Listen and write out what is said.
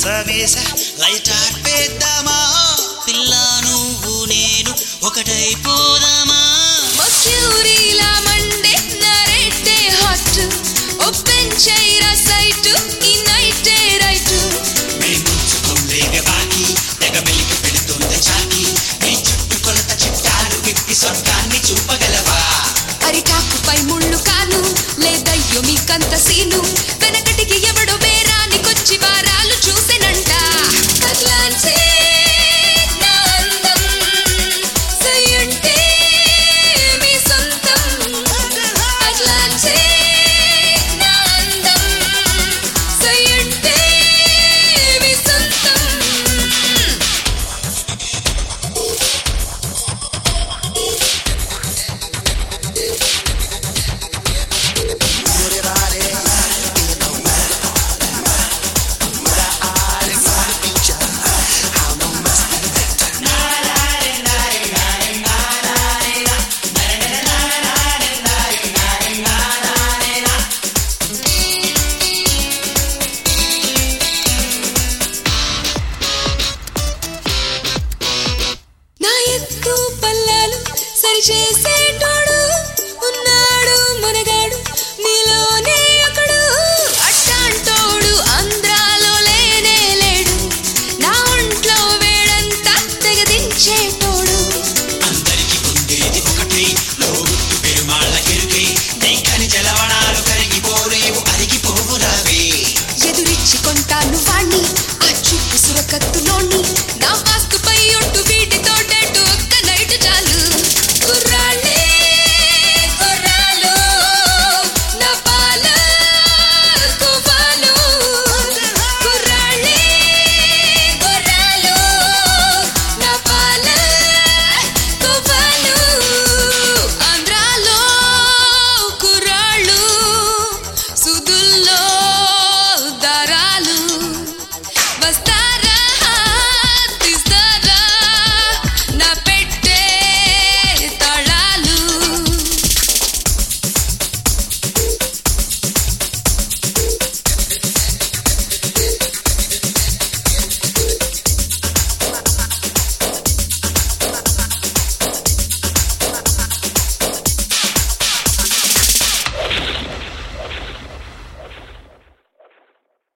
మంచమేస light ఆర్పేద్దామా పిల్ల నువ్వు నేను ఒకటైపోదామా మక్యూరీలా మండే నరేటే హాట్ ఓపెన్ చేయరా సైట్ ఈ నైటే రైట్ మేముంచుకుందేగ బాకి తెగ మెలికి పెడుతుంది చాకి నీ చుట్టూ కొలత చిట్టాలు విప్పి స్వర్గాన్ని చూపగలవా అరిటాకుపై ముళ్ళు కాను లేదయ్యో మీకంత సీను వెనకటికి ఎవడో వేరానికొచ్చి వారాలు చూసినంట అట్లాంటి నా అందం సయ్యంటే మీ సొంతం అట్లాంటి నా అందం సయ్యంటే మీ సొంతం నా ఎత్తు పల్లాలు సరిచేసేటోడు ఉన్నాడు మనగాడు నీలోనే ఒకడు అట్టాంటోడు ఆంధ్రాలో లేనే లేడు నా ఒంట్లో వేడంతా తెగదించేటోడు అందరికి ఉండేది ఒకటి లోగుట్టు పెరుమాళ్ళ కెరుకే నీ ఖనిజ లవణాలు కరిగిపోలేవు అరిగిపోవు రావే ఎదురిచ్చి కొంటాను వాణ్ణి ఆ చూపు సురకత్తులోని నా వాస్తుపై ఒట్టు